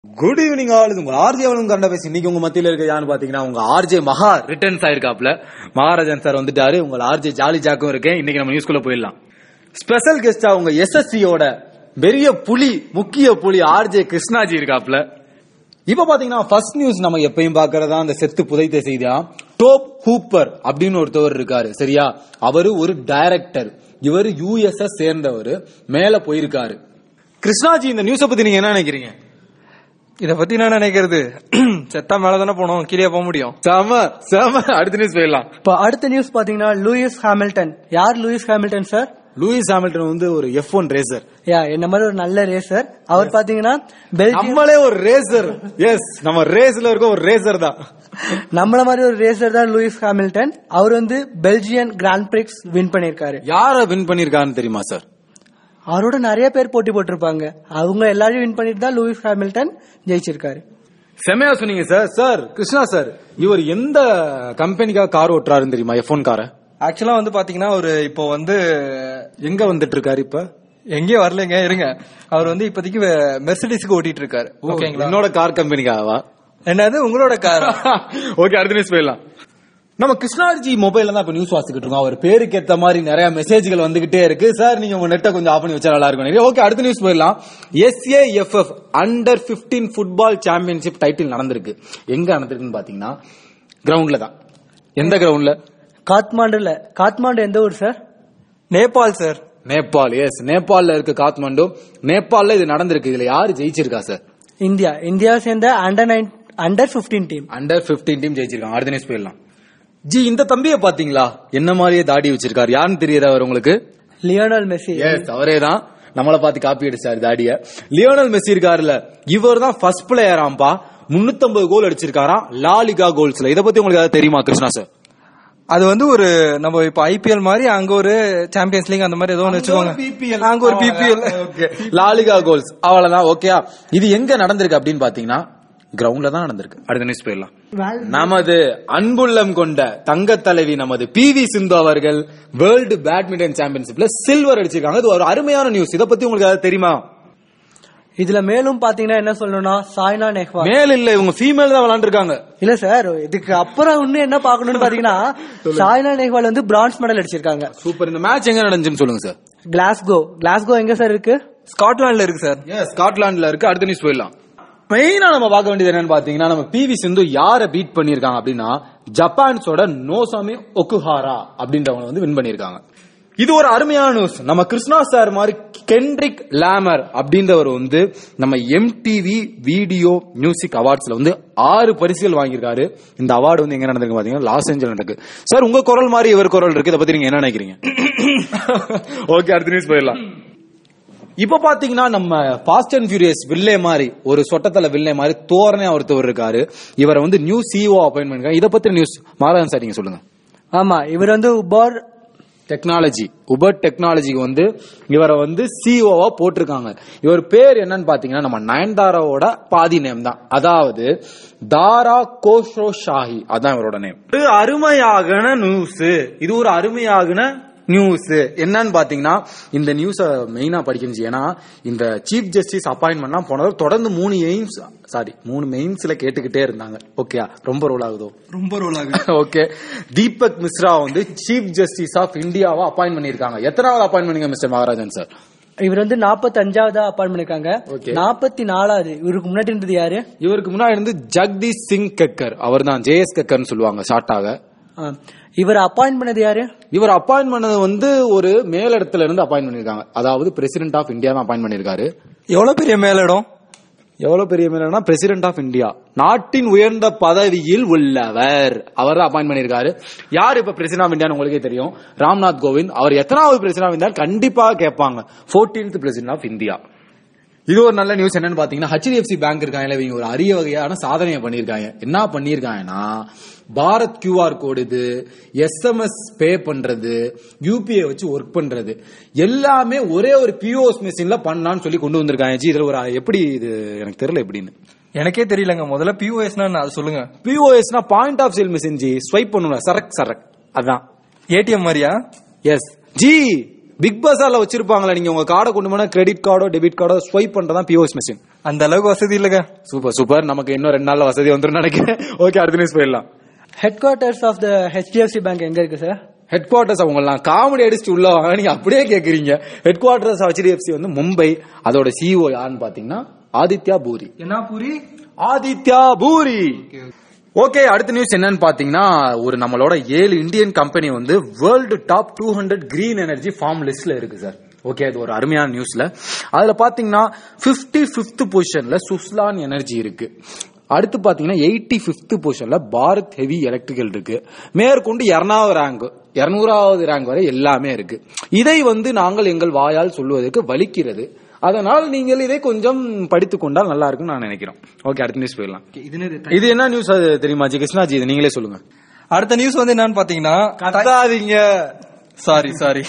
Good evening all இது உங்க RJ அவளும் கண்ட பேசி இன்னைக்கு உங்க மத்தியில இருக்க யான்னு பாத்தீங்கன்னா உங்க ஆர்ஜே மகா ரிட்டர்ன்ஸ் ஆயிருக்காப்ல மகாராஜன் சார் வந்துட்டாரு உங்க ஆர்ஜே ஜாலி ஜாக்கும் இருக்கேன் இன்னைக்கு நம்ம நியூஸ்குள்ள போயிடலாம் ஸ்பெஷல் கெஸ்டா உங்க எஸ்எஸ்சியோட பெரிய புலி முக்கிய புலி ஆர்ஜே கிருஷ்ணாஜி இருக்காப்ல இப்ப பாத்தீங்கன்னா ஃபர்ஸ்ட் நியூஸ் நம்ம எப்பயும் பாக்குறதா அந்த செத்து புதைத்த செய்தியா டோப் ஹூப்பர் அப்படின்னு ஒருத்தவர் இருக்காரு சரியா அவரு ஒரு டைரக்டர் இவர் யூஎஸ்எஸ் சேர்ந்தவர் மேல போயிருக்காரு கிருஷ்ணாஜி இந்த நியூஸ பத்தி நீங்க என்ன நினைக்கிறீங்க இத பத்தி என்ன நினைக்கிறது செத்தா மேல தானே போனோம் கீழே போக முடியும் செம செம அடுத்த நியூஸ் போயிடலாம் இப்போ அடுத்த நியூஸ் பாத்தீங்கன்னா லூயிஸ் ஹாமில்டன் யார் Lewis Hamilton sir Lewis Hamilton வந்து ஒரு எஃப் ஒன் ரேசர் யா என்ன மாதிரி ஒரு நல்ல ரேசர் அவர் பாத்தீங்கன்னா பெல்ஜியம் நம்மளே ஒரு ரேசர் எஸ் நம்ம ரேஸ்ல இருக்க ஒரு ரேசர் தான் நம்மள மாதிரி ஒரு ரேசர் தான் லூயிஸ் ஹாமில்டன் அவர் வந்து பெல்ஜியன் கிராண்ட் பிரிக்ஸ் வின் பண்ணிருக்காரு யார வின் பண்ணிருக்கான்னு தெரியுமா சார் அவரோட நிறைய பேர் போட்டி போட்டிருப்பாங்க அவங்க எல்லாரையும் வின் பண்ணிட்டு தான் லூயிஸ் ஹாமில்டன் ஜெயிச்சிருக்காரு செமையா சொன்னீங்க சார் சார் கிருஷ்ணா சார் இவர் எந்த கம்பெனிக்காக கார் ஓட்டுறாருன்னு தெரியுமா எஃப் ஒன் காரை ஆக்சுவலா வந்து பாத்தீங்கன்னா ஒரு இப்போ வந்து எங்க வந்துட்டு இருக்காரு இப்ப எங்கேயும் வரலங்க இருங்க அவர் வந்து இப்போதைக்கு மெர்சிடிஸ்க்கு ஓட்டிட்டு இருக்காரு ஓகேங்களா என்னோட கார் கம்பெனிக்காகவா என்னது உங்களோட கார் ஓகே அடுத்த நியூஸ் போயிடலாம் நம்ம கிருஷ்ணாஜி மொபைல்ல தான் இப்ப நியூஸ் வாசிக்கிட்டு இருக்கோம் அவர் பேருக்கு ஏத்த மாதிரி நிறைய மெசேஜ்கள் வந்துகிட்டே இருக்கு சார் நீங்க உங்க நெட்டை கொஞ்சம் ஆஃப் பண்ணி வச்சா நல்லா இருக்கும் ஓகே அடுத்த நியூஸ் போயிடலாம் SAFF under 15 football championship title நடந்திருக்கு எங்க நடந்திருக்குன்னு பாத்தீங்கன்னா கிரவுண்ட்ல தான் எந்த கிரவுண்ட்ல காத்மாண்டுல காத்மாண்டு எந்த ஊர் sir Nepal sir Nepal yes நேபாள்ல இருக்கு காத்மண்டு நேபாள்ல இது நடந்திருக்கு இதுல யாரு ஜெயிச்சிருக்கா சார் இந்தியா இந்தியா சேர்ந்த under nine under 15 team under 15 team ஜெயிச்சிருக்காங்க அடுத்த நியூஸ் போயிடலாம் ஜி இந்த தம்பியை பாத்தீங்களா என்ன மாதிரியே தாடி வச்சிருக்காரு யாருன்னு தெரியுதா அவர் உங்களுக்கு லியோனல் மெஸ்ஸி எஸ் அவரே தான் நம்மள பார்த்து காப்பி அடிச்சாரு தாடிய லியோனல் மெஸ்ஸி இருக்காருல்ல இவர் தான் ஃபர்ஸ்ட் பிளேயராம்பா 350 கோல் அடிச்சிருக்காராம் லாலிகா கோல்ஸ்ல இத பத்தி உங்களுக்கு ஏதாவது தெரியுமா கிருஷ்ணா சார் அது வந்து ஒரு நம்ம இப்ப ஐபிஎல் மாதிரி அங்க ஒரு சாம்பியன்ஸ் லீக் அந்த மாதிரி ஏதோ ஒன்று வச்சுக்கோங்க அங்க ஒரு பிபிஎல் லாலிகா கோல்ஸ் அவ்வளவுதான் ஓகே இது எங்க நடந்திருக்கு அப்படின்னு பாத்தீங்கன்னா கிரவுண்ட்ல தான் நடந்திருக்கு அடுத்த நியூஸ் போயிடலாம் நமது அன்புள்ளம் கொண்ட தங்க தலைவி நமது பி வி சிந்து அவர்கள் வேர்ல்டு பேட்மிண்டன் சாம்பியன்ஷிப்ல சில்வர் அடிச்சிருக்காங்க இது ஒரு அருமையான நியூஸ் இத பத்தி உங்களுக்கு ஏதாவது தெரியுமா இதுல மேலும் பாத்தீங்கன்னா என்ன சொல்லணும்னா சாய்னா நெஹ்வால் மேல் இல்ல இவங்க ஃபீமேல் தான் விளையாண்டுருக்காங்க இல்ல சார் இதுக்கு அப்புறம் இன்னும் என்ன பாக்கணும்னு பாத்தீங்கன்னா சாய்னா நெஹ்வால் வந்து பிரான்ஸ் மெடல் அடிச்சிருக்காங்க சூப்பர் இந்த மேட்ச் எங்க நடந்துச்சுன்னு சொல்லுங்க சார் கிளாஸ்கோ கிளாஸ்கோ எங்க சார் இருக்கு ஸ்காட்லாண்ட்ல இருக்கு சார் ஸ்காட்லாண்ட்ல இருக்கு அடுத்த நியூஸ் போயிடலாம் மெயினா நம்ம பார்க்க வேண்டியது என்னன்னு பாத்தீங்கன்னா நம்ம பி வி சிந்து யார பீட் பண்ணிருக்காங்க அப்படின்னா ஜப்பான்ஸோட நோசாமி ஒக்குஹாரா அப்படின்றவங்க வந்து வின் பண்ணிருக்காங்க இது ஒரு அருமையான நியூஸ் நம்ம கிருஷ்ணா சார் மாதிரி கென்ட்ரிக் லேமர் அப்படின்றவர் வந்து நம்ம எம்டிவி வீடியோ மியூசிக் அவார்ட்ஸ்ல வந்து ஆறு பரிசுகள் வாங்கியிருக்காரு இந்த அவார்டு வந்து எங்க நடந்திருக்கு பாத்தீங்கன்னா லாஸ் ஏஞ்சல் நடக்கு சார் உங்க குரல் மாதிரி இவர் குரல் இருக்கு இதை பத்தி நீங்க என்ன நினைக்கிறீங்க ஓகே அடுத்த நியூஸ் போயிடலாம் இப்ப பாத்தீங்கன்னா நம்ம ஃபாஸ்ட் அண்ட் ஃபியூரியஸ் வில்லே மாதிரி ஒரு சொட்டத்தல வில்லே மாதிரி தோரணை ஒருத்தவர் இருக்காரு இவரை வந்து நியூ சிஓ அப்பாயின்ட் பண்ணிருக்காங்க இத பத்தி நியூஸ் மாதவன் சார் நீங்க சொல்லுங்க ஆமா இவர் வந்து உபார் டெக்னாலஜி உபர் டெக்னாலஜிக்கு வந்து இவரை வந்து சிஓவா போட்டிருக்காங்க இவர் பேர் என்னன்னு பாத்தீங்கன்னா நம்ம நயன்தாராவோட பாதி நேம் தான் அதாவது தாரா கோஷோ ஷாஹி அதான் இவரோட நேம் இது அருமையாகன நியூஸ் இது ஒரு அருமையாகன நியூஸ் என்னன்னு பாத்தீங்கன்னா இந்த நியூஸ மெயினா படிக்கணும் ஏன்னா இந்த சீஃப் ஜஸ்டிஸ் அப்பாயின்மெண்ட்லாம் போனவர் தொடர்ந்து மூணு எய்ம்ஸ் சாரி மூணு மெயின்ஸ்ல கேட்டுக்கிட்டே இருந்தாங்க ஓகே ரொம்ப ரோல் ஆகுதோ ரொம்ப ரோல் ஆகுது ஓகே தீபக் மிஸ்ரா வந்து சீஃப் ஜஸ்டிஸ் ஆஃப் இந்தியாவா அப்பாயிண்ட் பண்ணிருக்காங்க எத்தனாவது அப்பாயிண்ட் பண்ணீங்க மிஸ்டர் மகாராஜன் சார் இவர் வந்து நாற்பத்தி அஞ்சாவதா அப்பாயின் பண்ணிருக்காங்க Okay. நாற்பத்தி நாலாவது இவருக்கு முன்னாடி இருந்தது யாரு இவருக்கு முன்னாடி இருந்து ஜெகதீஷ் சிங் கக்கர் அவர் தான் ஜேஎஸ் கக்கர்னு சொல்லுவாங்க ஷார்ட்டாக ஆ. இவர் அப்பாயின் பண்ணது யாரு இவர் அப்பாயிண்ட் பண்ணது வந்து ஒரு மேலிடத்துல இருந்து அப்பாயிண்ட் பண்ணிருக்காங்க அதாவது பிரசிடென்ட் ஆஃப் இந்தியா தான் அப்பாயிண்ட் பண்ணிருக்காரு எவ்வளவு பெரிய மேலிடம் எவ்வளவு பெரிய மேலனா பிரசிடென்ட் ஆஃப் இந்தியா நாட்டின் உயர்ந்த பதவியில் உள்ளவர் அவர் தான் அப்பாயிண்ட் பண்ணிருக்காரு யார் இப்ப பிரசிடென்ட் ஆஃப் இந்தியா உங்களுக்கே தெரியும் ராம்நாத் கோவிந்த் அவர் எத்தனாவது பிரசிடென்ட் ஆஃப் இந்தியா கண்டிப்பா கேட்பாங்க 14th பிரசிடென்ட் ஆஃப் இந்தியா இது ஒரு நல்ல நியூஸ் என்னன்னு பாத்தீங்கன்னா ஹெச்டிஎஃப்சி பேங்க் இருக்காங்க இவங்க ஒரு அரிய வகையான சாதனையை பண்ணிருக்காங்க என்ன பண்ணிருக்காங்கன்னா பாரத் கியூஆர் கோடு இது எஸ்எம்எஸ் பே பண்றது யூபிஐ வச்சு ஒர்க் பண்றது எல்லாமே ஒரே ஒரு பிஓஎஸ் மிஷின்ல பண்ணலாம்னு சொல்லி கொண்டு வந்திருக்காங்க ஜி இதுல ஒரு எப்படி இது எனக்கு தெரியல எப்படின்னு எனக்கே தெரியலங்க முதல்ல பிஓஎஸ்னா அது சொல்லுங்க பிஓஎஸ்னா point of sale machine ji swipe பண்ணுங்க சரக் சரக் அதான் ஏடிஎம் மாதிரியா எஸ் ஜி பிக் பஸார்ல வச்சிருப்பாங்களா நீங்க உங்க கார்டை கொண்டு போனா கிரெடிட் கார்டோ டெபிட் கார்டோ ஸ்வைப் பண்றதா பிஓஎஸ் மிஷின் அந்த அளவுக்கு வசதி இல்லங்க சூப்பர் சூப்பர் நமக்கு இன்னும் ரெண்டு நாள்ல வசதி வந்துரும் நினைக்கிறேன் ஓகே அடுத்த நியூஸ் போயிடலாம் headquarters of the HDFC bank எங்க இருக்கு சார் ஹெட் குவார்டர்ஸ் அவங்கலாம் காமெடி அடிச்சுட்டு உள்ள வாங்க நீங்க அப்படியே கேக்குறீங்க ஹெட் குவார்டர்ஸ் ஹெச்டிஎஃப்சி வந்து மும்பை அதோட சிஇஓ யாருன்னு பாத்தீங்கன்னா ஆதித்யா பூரி என்ன பூரி ஆதித்யா பூரி ஓகே அடுத்த நியூஸ் என்னன்னு பாத்தீங்கன்னா ஒரு நம்மளோட ஏழு இந்தியன் கம்பெனி வந்து world top two hundred green energy firm லிஸ்ட்ல இருக்கு சார் ஓகே அது ஒரு அருமையான நியூஸ்ல அதுல பாத்தீங்கன்னா பிப்டி பிப்த் பொசிஷன்ல சுஸ்லான் எனர்ஜி இருக்கு அடுத்து பாத்தீங்கன்னா எயிட்டி பிப்த் பொசிஷன்ல பாரத் ஹெவி எலக்ட்ரிக்கல் இருக்கு மேற்கொண்டு இருநூறாவது ரேங்க் இருநூறாவது ரேங்க் வரை எல்லாமே இருக்கு இதை வந்து நாங்கள் எங்கள் வாயால் சொல்லுவதற்கு வலிக்கிறது அதனால் நீங்கள் இதை கொஞ்சம் படித்துக் கொண்டால் நல்லா இருக்கும்னு நான் நினைக்கிறோம் ஓகே அடுத்த நியூஸ் போயிடலாம் இது என்ன நியூஸ் அது தெரியுமா ஜி கிருஷ்ணாஜி இது நீங்களே சொல்லுங்க அடுத்த நியூஸ் வந்து என்னன்னு பாத்தீங்கன்னா கத்தாதீங்க சாரி சாரி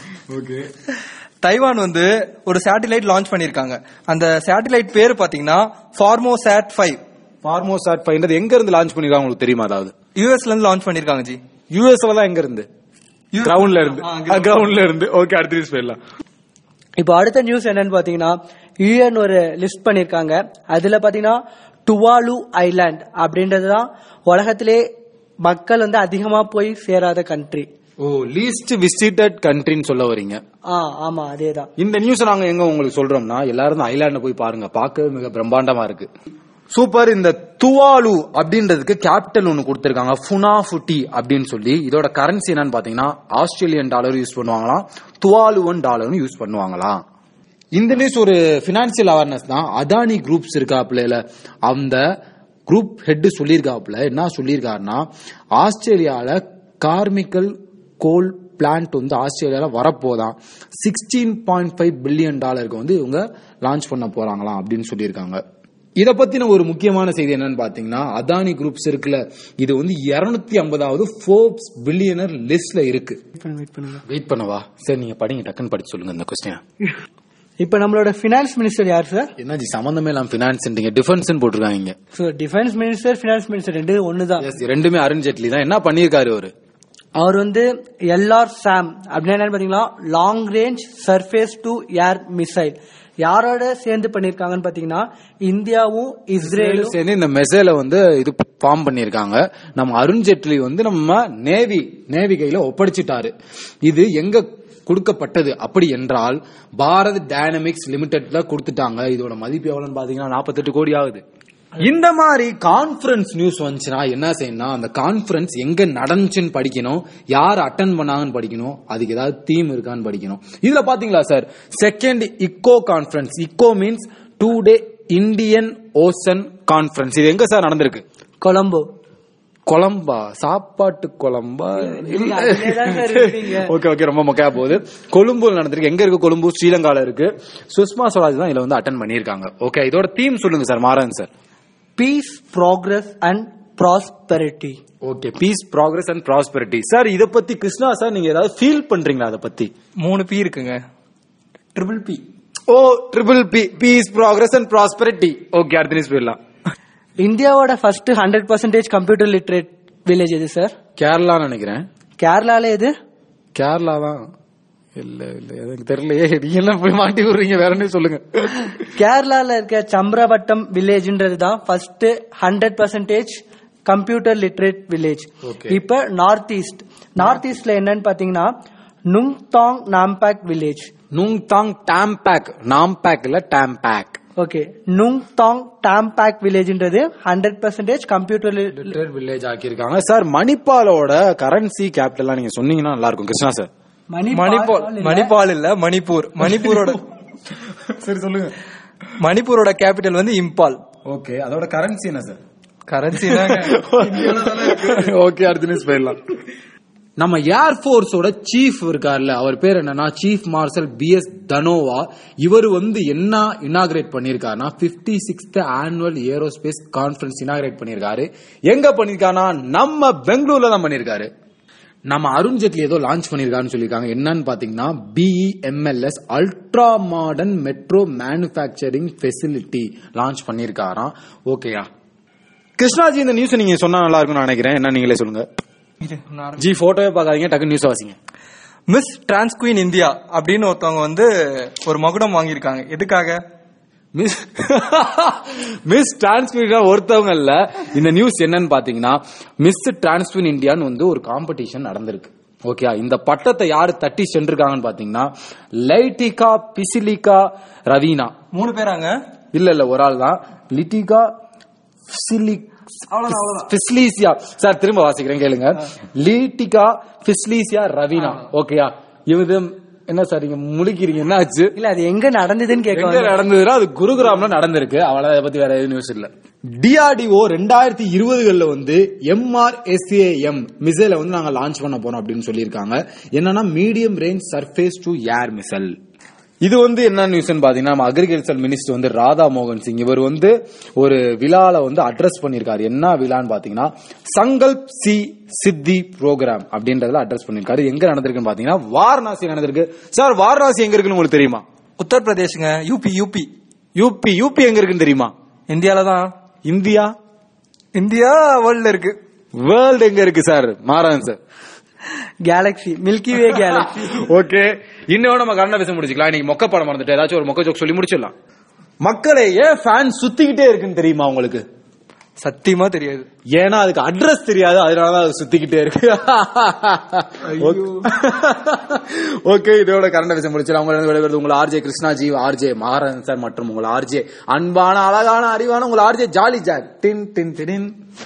தைவான் வந்து ஒரு சேட்டிலைட் லான்ச் பண்ணிருக்காங்க அந்த சேட்டிலைட் பேர் பாத்தீங்கன்னா ஃபார்மோசாட் ஃபைவ் ஃபார்மோசாட் ஃபைன்றது எங்க இருந்து லான்ச் பண்ணிருக்காங்க உங்களுக்கு தெரியுமா அதாவது யூஎஸ்ல இருந்து லான்ச் பண்ணிருக்காங்க ஜி யூஎஸ்ல தான் எங்க இருந்து கிரவுண்ட்ல இருந்து கிரவுண்ட்ல இருந்து ஓகே அடுத்த நியூஸ் போயிடலாம் இப்போ அடுத்த நியூஸ் என்னன்னு பாத்தீங்கன்னா யூஎன் ஒரு லிஸ்ட் பண்ணிருக்காங்க அதுல பாத்தீங்கன்னா டுவாலு ஐலாண்ட் அப்படின்றது தான் உலகத்திலே மக்கள் வந்து அதிகமா போய் சேராத கண்ட்ரி ஓ லீஸ்ட் விசிட்டட் கண்ட்ரின்னு சொல்ல வரீங்க ஆ ஆமா அதேதான் இந்த நியூஸ் நாங்க எங்க உங்களுக்கு சொல்றோம்னா எல்லாரும் ஐலாண்ட போய் பாருங்க பார்க்க மிக பிரம்மாண்டமா இருக்கு சூப்பர் இந்த துவாலு அப்படின்றதுக்கு கேபிட்டல் ஒன்னு கொடுத்திருக்காங்க ஃபுனாஃபுட்டி அப்படின்னு சொல்லி இதோட கரன்சி என்னன்னு பாத்தீங்கன்னா ஆஸ்திரேலியன் டாலர் யூஸ் பண்ணுவாங்களாம் துவாலுவன் டாலரும் யூஸ் பண்ணுவாங்களாம் இந்த நியூஸ் ஒரு பினான்சியல் அவேர்னஸ் தான் அதானி குரூப்ஸ் இருக்காப்ல அந்த குரூப் ஹெட் சொல்லியிருக்காப்ல என்ன சொல்லியிருக்காருன்னா ஆஸ்திரேலியால கார்மிக்கல் கோல் பிளான்ட் வந்து ஆஸ்திரேலியால வரப்போதான் சிக்ஸ்டீன் பாயிண்ட் ஃபைவ் பில்லியன் டாலருக்கு வந்து இவங்க லான்ச் பண்ண போறாங்களாம் அப்படின்னு சொல்லியிருக்காங்க இத பத்தின ஒரு முக்கியமான செய்தி என்னன்னு பாத்தீங்கன்னா அதானி குரூப்ஸ் இருக்குல்ல இது வந்து இருநூத்தி ஐம்பதாவது ஃபோர்ப்ஸ் பில்லியனர் லிஸ்ட்ல இருக்கு வெயிட் பண்ணுங்க வெயிட் பண்ணவா சரி நீங்க படிங்க டக்குன்னு படிச்சு சொல்லுங்க இந்த கொஸ்டின் இப்போ நம்மளோட ஃபினான்ஸ் மினிஸ்டர் யார் சார் என்னாச்சு சம்பந்தமே இல்லாம பினான்ஸ் டிஃபென்ஸ் போட்டிருக்காங்க இங்க so defence minister finance minister ரெண்டு ஒன்று தான் Yes, ரெண்டுமே அருண் ஜேட்லி தான் என்ன பண்ணிருக்காரு அவரு அவர் வந்து எல்ஆர் சாம் அப்படின்னா என்னன்னு பாத்தீங்கன்னா long range surface to air missile யாரோட சேர்ந்து பண்ணிருக்காங்கன்னு பாத்தீங்கன்னா இந்தியாவும் இஸ்ரேலும் சேர்ந்து இந்த மெசேல வந்து இது ஃபார்ம் பண்ணிருக்காங்க நம்ம அருண் ஜேட்லி வந்து நம்ம நேவி நேவி கையில ஒப்படைச்சிட்டாரு இது எங்க கொடுக்கப்பட்டது அப்படி என்றால் பாரத் டைனமிக்ஸ் லிமிடெட்ல கொடுத்துட்டாங்க இதோட மதிப்பு எவ்வளவுன்னு பாத்தீங்கன்னா நாற்பத்தெட்டு கோடி ஆகுது இந்த மாதிரி கான்ஃபரன்ஸ் நியூஸ் வந்துச்சுன்னா என்ன செய்யணும் அந்த கான்ஃபரன்ஸ் எங்க நடந்துச்சுன்னு படிக்கணும் யார் அட்டன் பண்ணாங்கன்னு படிக்கணும் அதுக்கு ஏதாவது தீம் இருக்கான்னு படிக்கணும் இதுல பாத்தீங்களா sir second ICO conference ICO means today Indian ocean conference இது எங்க சார் நடந்திருக்கு கொலம்போ கொலம்பா சாப்பாட்டு கொலம்பா நீங்க அதிலேதான் sir இருப்பீங்க. ஓகே ஓகே ரொம்ப மொக்கையா போகுது கொழும்புல நடந்திருக்கு எங்க இருக்கு கொழும்பு ஸ்ரீலங்கால இருக்கு சுஷ்மா ஸ்வராஜ் தான் இதுல வந்து அட்டன் பண்ணிருக்காங்க ஓகே இதோட தீம் சொல்லுங்க sir Maran sir peace progress and prosperity okay peace progress and prosperity sir இத பத்தி கிருஷ்ணா சார் நீங்க ஏதாவது ஃபீல் பண்றீங்களா அத பத்தி மூணு பி இருக்குங்க triple P oh triple P peace progress and prosperity okay அடுத்த நியூஸ் போயிடலாம் இந்தியாவோட first hundred percentage computer literate village எது சார் கேரளா நினைக்கிறேன் கேரளால எது கேரளா தான் இல்ல இல்ல எனக்கு தெரியலையே நீங்க எல்லாம் போய் மாட்டி விடுறீங்க வேற என்ன சொல்லுங்க கேரளால இருக்க சம்ரவட்டம் வில்லேஜ்ன்றது தான் first hundred percentage computer literate village Okay. இப்ப நார்த் ஈஸ்ட் நார்த் ஈஸ்ட்ல என்னன்னு பாத்தீங்கன்னா நுங்தாங் நாம்பேக் வில்லேஜ் நுங்தாங் டாம்பேக் நாம்பேக் இல்ல டாம்பேக் ஓகே நுங்தாங் டாம்பேக் வில்லேஜ்ன்றது hundred percentage computer literate village ஆக்கியிருக்காங்க சார் மணிப்பாலோட கரன்சி கேபிட்டல்லாம் நீங்க சொன்னீங்கன்னா நல்லா இருக்கும் கிருஷ்ணா சார் மணிப்பால் மணிப்பால் இல்ல மணிப்பூர் மணிப்பூரோட சரி சொல்லுங்க மணிப்பூரோட கேபிட்டல் வந்து இம்பால் ஓகே அதோட கரன்சி என்ன சார் கரன்சி ஓகே அடுத்த நியூஸ் போயிடலாம் நம்ம ஏர்போர்ஸோட சீஃப் இருக்கார்ல அவர் பேர் என்னன்னா chief marshal B S Dhanoa இவர் வந்து என்ன இனாகிரேட் பண்ணிருக்காருன்னா fifty sixth annual aerospace conference inaugurate பண்ணிருக்காரு எங்க பண்ணிருக்காருன்னா நம்ம பெங்களூர்ல தான் பண்ணிருக்காரு நம்ம அருண் ஜேட்லி ஏதோ லான்ச் பண்ணிருக்காருன்னு சொல்லியிருக்காங்க என்னன்னு பாத்தீங்கன்னா BEML's ultra modern metro manufacturing facility launch பண்ணிருக்காராம் ஓகேயா கிருஷ்ணாஜி இந்த நியூஸ் நீங்க சொன்னா நல்லா இருக்கும்னு நினைக்கிறேன் என்ன நீங்களே சொல்லுங்க ஜி போட்டோவே பார்க்காதீங்க டக்கு நியூஸ் வாசிங்க மிஸ் டிரான்ஸ் குயின் இந்தியா அப்படின்னு ஒருத்தவங்க வந்து ஒரு மகுடம் வாங்கியிருக்காங்க எதுக்காக மிஸ் மிஸ் டிரான்ஸ்பின் ஒருத்தவங்க இல்ல இந்த நியூஸ் என்னன்னு பாத்தீங்கன்னா மிஸ் டிரான்ஸ்பின் இந்தியான்னு வந்து ஒரு காம்படிஷன் நடந்திருக்கு ஓகே இந்த பட்டத்தை யாரு தட்டி சென்றிருக்காங்கன்னு பாத்தீங்கன்னா லைட்டிகா பிசிலிகா ரவீனா மூணு பேராங்க இல்ல இல்ல ஒரு ஆள் தான் லிட்டிகா பிசிலிக் பிஸ்லீசியா சார் திரும்ப வாசிக்கிறேன் கேளுங்க லிட்டிகா பிஸ்லீசியா ரவீனா ஓகேயா இவங்க என்ன சார் நீங்க முழிக்கிறீங்க என்ன ஆச்சு இல்ல அது எங்க நடந்ததுன்னு கேட்க எங்க நடந்ததுன்னா அது குருகிராம்ல நடந்திருக்கு அவ்வளவு அதை பத்தி வேற எதுவும் நியூஸ் இல்ல டிஆர்டிஓ ரெண்டாயிரத்தி இருபதுகள்ல வந்து எம்ஆர் எஸ்ஏஎம் மிசைல வந்து நாங்க லான்ச் பண்ண போறோம் அப்படின்னு சொல்லியிருக்காங்க என்னன்னா medium range surface to air missile இது வந்து என்ன நியூஸ்னு பாத்தீங்கன்னா நம்ம அக்ரிகல்ச்சர் மினிஸ்டர் வந்து ராதா மோகன் சிங் இவர் வந்து ஒரு விழால வந்து அட்ரஸ் பண்ணிருக்காரு என்ன விழான்னு பாத்தீங்கன்னா சங்கல்ப் சி சித்தி ப்ரோக்ராம் அப்படின்றதுல அட்ரஸ் பண்ணிருக்காரு எங்க நடந்திருக்குன்னு பாத்தீங்கன்னா வாரணாசி நடந்திருக்கு சார் வாரணாசி எங்க இருக்குன்னு உங்களுக்கு தெரியுமா உத்தரப்பிரதேஷ்ங்க யூபி யூபி யூபி யூபி எங்க இருக்குன்னு தெரியுமா இந்தியால தான் இந்தியா இந்தியா வேர்ல்ட்ல இருக்கு வேர்ல்டு எங்க இருக்கு sir Maran sir galaxy milky way galaxy okay இன்னும் நம்ம கண்ண பேச முடிச்சுக்கலாம் இன்னைக்கு மொக்க படம் மறந்துட்டு ஏதாச்சும் ஒரு மொக்க ஜோக் சொல்லி முடிச்சிடலாம் மக்களே ஏன் ஃபேன் சுத்திக்கிட்டே இருக்குன்னு தெரியுமா உங்களுக்கு சத்தியமா தெரியாது ஏன்னா அதுக்கு அட்ரஸ் தெரியாது அதனாலதான் அது சுத்திக்கிட்டே இருக்கு ஓகே இதோட கரண்ட் விஷயம் முடிச்சு அவங்க விளையாடுறது உங்கள் RJ Krishnaji RJ Maran sir மற்றும் உங்கள் ஆர்ஜே அன்பான அழகான அறிவான உங்கள் ஆர்ஜே ஜாலி ஜாக் டின் டின் டின்